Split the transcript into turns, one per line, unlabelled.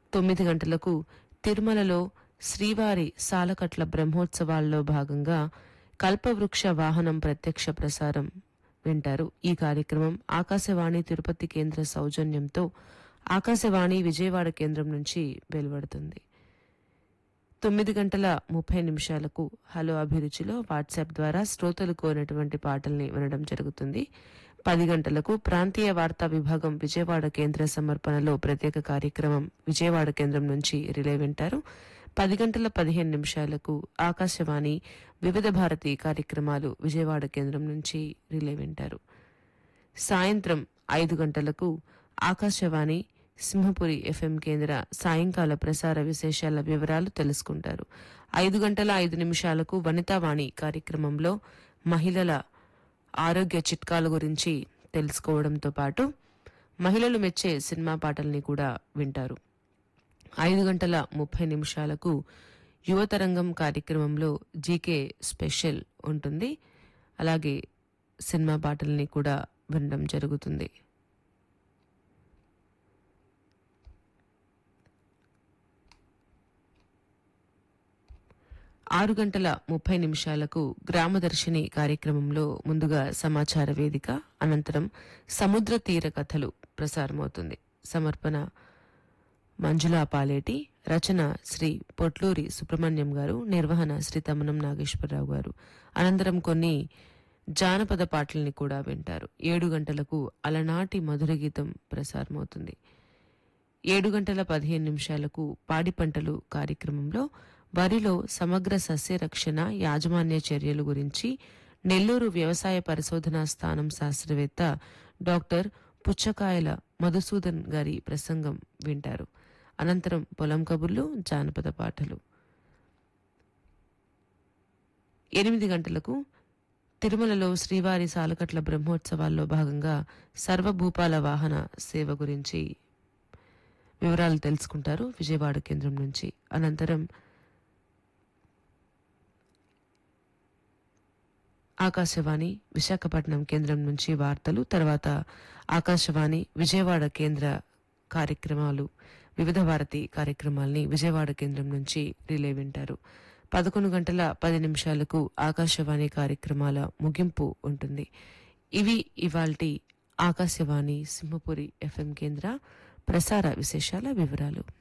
తొమ్మిది గంటలకు తిరుమలలో శ్రీవారి సాలకట్ల బ్రహ్మోత్సవాల్లో భాగంగా కల్పవృక్ష వాహనం ప్రత్యక్ష ప్రసారం వింటారు ఈ కార్యక్రమం ఆకాశవాణి తిరుపతి కేంద్ర సౌజన్యంతో ఆకాశవాణి విజయవాడ కేంద్రం నుంచి వెలువడుతుంది తొమ్మిది గంటల ముప్పై నిమిషాలకు హలో అభిరుచిలో వాట్సాప్ ద్వారా శ్రోతలు కోరినటువంటి పాటల్ని వినడం జరుగుతుంది పది గంటలకు ప్రాంతీయ వార్తా విభాగం విజయవాడ కేంద్ర సమర్పణలో ప్రత్యేక కార్యక్రమం విజయవాడ కేంద్రం నుంచి రిలే వింటారు పది గంటల పదిహేను నిమిషాలకు ఆకాశవాణి వివిధ భారతి కార్యక్రమాలు విజయవాడ కేంద్రం నుంచి రిలే వింటారు సాయంత్రం ఐదు గంటలకు ఆకాశవాణి సింహపురి ఎఫ్ఎం కేంద్ర సాయంకాల ప్రసార విశేషాల వివరాలు తెలుసుకుంటారు ఐదు గంటల ఐదు నిమిషాలకు వనితావాణి కార్యక్రమంలో మహిళల ఆరోగ్య చిట్కాల గురించి తెలుసుకోవడంతో పాటు మహిళలు మెచ్చే సినిమా పాటల్ని కూడా వింటారు ఐదు గంటల ముప్పై నిమిషాలకు యువతరంగం కార్యక్రమంలో జీకే స్పెషల్ ఉంటుంది అలాగే సినిమా పాటల్ని కూడా వినడం జరుగుతుంది ఆరు గంటల ముప్పై నిమిషాలకు గ్రామదర్శిని కార్యక్రమంలో ముందుగా సమాచార వేదిక అనంతరం సముద్ర తీర కథలు ప్రసారమవుతుంది సమర్పణ మంజులా పాలేటి రచన శ్రీ పొట్లూరి సుబ్రహ్మణ్యం గారు నిర్వహణ శ్రీ తమ్మనం నాగేశ్వరరావు గారు అనంతరం కొన్ని జానపద పాటల్ని కూడా వింటారు ఏడు గంటలకు అలనాటి మధుర గీతం ప్రసారమవుతుంది ఏడు గంటల పదిహేను నిమిషాలకు పాడి పంటలు కార్యక్రమంలో వరిలో సమగ్ర సస్య రక్షణ యాజమాన్య చర్యలు గురించి నెల్లూరు వ్యవసాయ పరిశోధనా స్థానం శాస్త్రవేత్త డాక్టర్ పుచ్చకాయల మధుసూదన్ గారి ప్రసంగం వింటారు అనంతరం పొలం కబుర్లు జానపద పాటలు ఎనిమిది గంటలకు తిరుమలలో శ్రీవారి సాలకట్ల బ్రహ్మోత్సవాల్లో భాగంగా సర్వభూపాల వాహన సేవ గురించి వివరాలు తెలుసుకుంటారు విజయవాడ కేంద్రం నుంచి అనంతరం ఆకాశవాణి విశాఖపట్నం కేంద్రం నుంచి వార్తలు తర్వాత ఆకాశవాణి విజయవాడ కేంద్ర కార్యక్రమాలు వివిధ భారతి కార్యక్రమాల్ని విజయవాడ కేంద్రం నుంచి రిలే వింటారు పదకొండు గంటల పది నిమిషాలకు ఆకాశవాణి కార్యక్రమాల ముగింపు ఉంటుంది ఇవి ఇవాల్టి ఆకాశవాణి సింహపురి ఎఫ్ఎం కేంద్ర ప్రసార విశేషాల వివరాలు